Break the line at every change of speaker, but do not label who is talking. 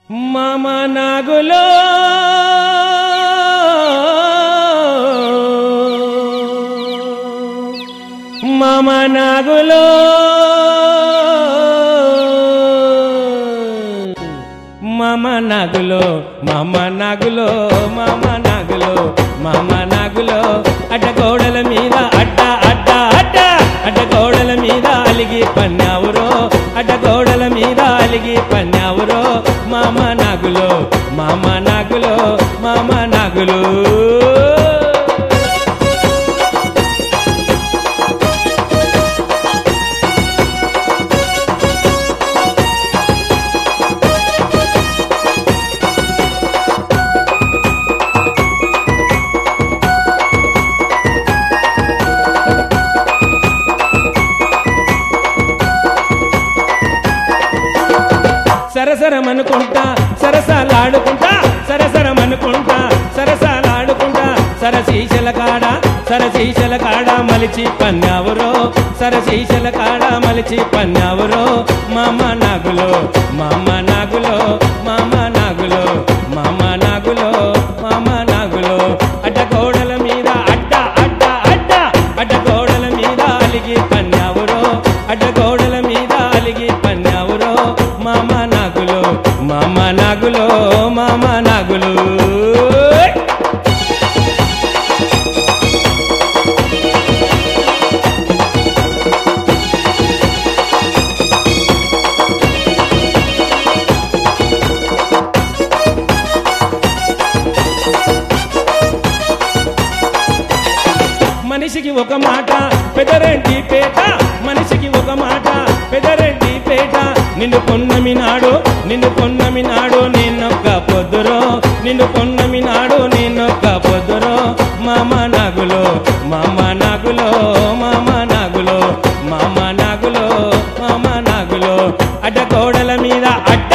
మామ నాగులో మామ నాగులో మామ నాగులో మామ నాగులో మామ నాగులో మామ నాగులో అడ్డ గోడల మీద అడ్డ అడ్డ అడ్డ అడ్డ గోడల మీద అలిగి పన్నావురో అడ్డ గోడల మీద అలిగి పన్నావురో మామ నాగులో మామ నాగులో మామ నాగులో సరసరమనుకుంటా సరసాలాడుకుంటా సరసరమనుకుంటా సరసాలాడుకుంటా సరశీశల కాడ సరశీశల కాడ మలిచి పన్నావురో సరశీశల కాడ మలిచి పన్నావురో మామ నాగులో మామ నాగులో మామ నాగులో మామ నాగులో మామ నాగులో అడ్డ గోడల మీద అడ్డ అడ్డ అడ్డ అడ్డ గోడల మీద అలిగి పన్నావురో అడ్డ గోడల మీద అలిగి పన్నావురో మామ నాగులో మామ నాగులో మామ నాగులు మనిషికి ఒక మాట పెదరెడ్డి పేట మనిషికి ఒక మాట పెదరెడ్డి పేట నిన్ను పొన్నమి నాడు నిన్ను పొన్నమి నాడు నిన్నొక్క పొద్దురో నిన్ను పొన్నమి నాడు నిన్నొక్క పొద్దురో మామ నాగులో మామ నాగులో మామ నాగులో మామ నాగులో మామ నాగులో అడ్డ గోడల మీద అడ్డ